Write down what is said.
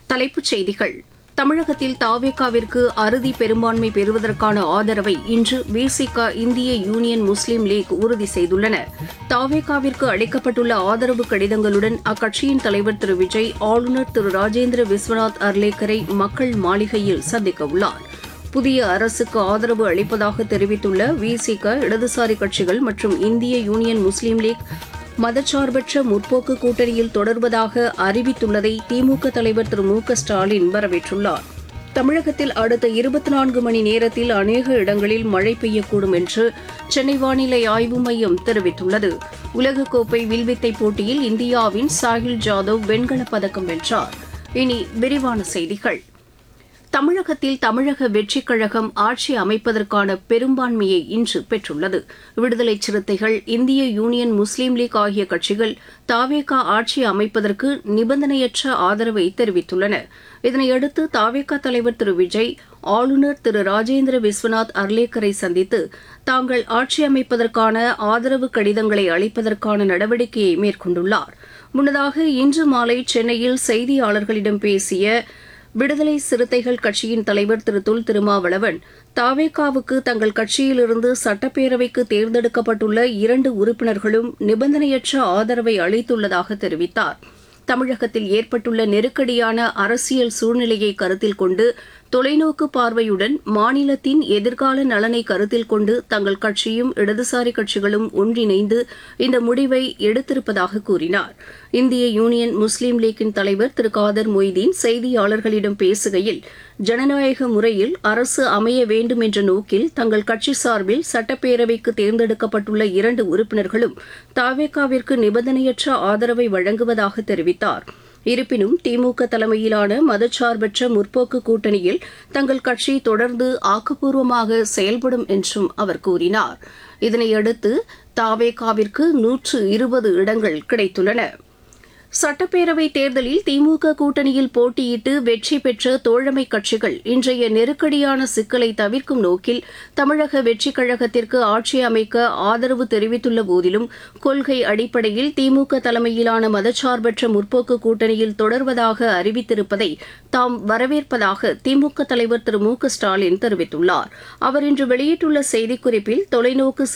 தலைப்புச் செய்திகள் தமிழகத்தில் தாவேகாவிற்கு அறுதி பெரும்பான்மை பெறுவதற்கான ஆதரவை இன்று விசிக இந்திய யூனியன் முஸ்லீம் லீக் உறுதி செய்துள்ளன தாவேகாவிற்கு அளிக்கப்பட்டுள்ள ஆதரவு கடிதங்களுடன் அக்கட்சியின் தலைவர் திரு விஜய் ஆளுநர் திரு ராஜேந்திர விஸ்வநாத் அர்லேக்கரை மக்கள் மாளிகையில் சந்திக்க உள்ளார் புதிய அரசுக்கு ஆதரவு அளிப்பதாக தெரிவித்துள்ள விசிக இடதுசாரி கட்சிகள் மற்றும் இந்திய யூனியன் முஸ்லீம் லீக் மதச்சார்பற்ற முற்போக்கு கூட்டணியில் தொடர்வதாக அறிவித்துள்ளதை திமுக தலைவர் திரு மு க ஸ்டாலின் வரவேற்றுள்ளார் தமிழகத்தில் அடுத்த இருபத்தி நான்கு மணி நேரத்தில் அநேக இடங்களில் மழை பெய்யக்கூடும் என்று சென்னை வானிலை ஆய்வு மையம் தெரிவித்துள்ளது உலகக்கோப்பை வில்வித்தை போட்டியில் இந்தியாவின் சாஹில் ஜாதவ் வெண்கலப் பதக்கம் வென்றார் இனி விரிவான செய்திகள் தமிழகத்தில் தமிழக வெற்றிக் கழகம் ஆட்சி அமைப்பதற்கான பெரும்பான்மையை இன்று பெற்றுள்ளது விடுதலை சிறுத்தைகள் இந்திய யூனியன் முஸ்லீம் லீக் ஆகிய கட்சிகள் தாவேகா ஆட்சி அமைப்பதற்கு நிபந்தனையற்ற ஆதரவை தெரிவித்துள்ளன இதனையடுத்து தாவேகா தலைவர் திரு விஜய் ஆளுநர் திரு ராஜேந்திர விஸ்வநாத் அர்லேக்கரை சந்தித்து தாங்கள் ஆட்சி அமைப்பதற்கான ஆதரவு கடிதங்களை அளிப்பதற்கான நடவடிக்கையை மேற்கொண்டுள்ளார் முன்னதாக இன்று மாலை சென்னையில் செய்தியாளர்களிடம் பேசிய விடுதலை சிறுத்தைகள் கட்சியின் தலைவர் திரு தொல் திருமாவளவன் தாவேகாவுக்கு தங்கள் கட்சியிலிருந்து சட்டப்பேரவைக்கு தேர்ந்தெடுக்கப்பட்டுள்ள இரண்டு உறுப்பினர்களும் நிபந்தனையற்ற ஆதரவை அளித்துள்ளதாக தெரிவித்தார் தமிழகத்தில் ஏற்பட்டுள்ள நெருக்கடியான அரசியல் சூழ்நிலையை கருத்தில் கொண்டு தொலைநோக்கு பார்வையுடன் மாநிலத்தின் எதிர்கால நலனை கருத்தில் கொண்டு தங்கள் கட்சியும் இடதுசாரி கட்சிகளும் ஒன்றிணைந்து இந்த முடிவை எடுத்திருப்பதாக கூறினார் இந்திய யூனியன் முஸ்லீம் லீக்கின் தலைவர் திரு காதர் மொய்தீன் செய்தியாளர்களிடம் பேசுகையில் ஜனநாயக முறையில் அரசு அமைய வேண்டும் என்ற நோக்கில் தங்கள் கட்சி சார்பில் சட்டப்பேரவைக்கு தேர்ந்தெடுக்கப்பட்டுள்ள இரண்டு உறுப்பினர்களும் தாவேகாவிற்கு நிபந்தனையற்ற ஆதரவை வழங்குவதாக தெரிவித்தார் இருப்பினும் திமுக தலைமையிலான மதச்சார்பற்ற முற்போக்கு கூட்டணியில் தங்கள் கட்சி தொடர்ந்து ஆக்கப்பூர்வமாக செயல்படும் என்றும் அவர் கூறினார் இதனையடுத்து தாவேகாவிற்கு நூற்று இருபது இடங்கள் கிடைத்துள்ளன சட்டப்பேரவை தேர்தலில் திமுக கூட்டணியில் போட்டியிட்டு வெற்றி பெற்ற தோழமை கட்சிகள் இன்றைய நெருக்கடியான சிக்கலை தவிர்க்கும் நோக்கில் தமிழக வெற்றிக் கழகத்திற்கு ஆட்சி அமைக்க ஆதரவு தெரிவித்துள்ள போதிலும் கொள்கை அடிப்படையில் திமுக தலைமையிலான மதச்சார்பற்ற முற்போக்கு கூட்டணியில் தொடர்வதாக அறிவித்திருப்பதை தாம் வரவேற்பதாக திமுக தலைவர் திரு மு க ஸ்டாலின் தெரிவித்துள்ளார் அவர் இன்று வெளியிட்டுள்ள செய்திக்குறிப்பில் தொலைநோக்கு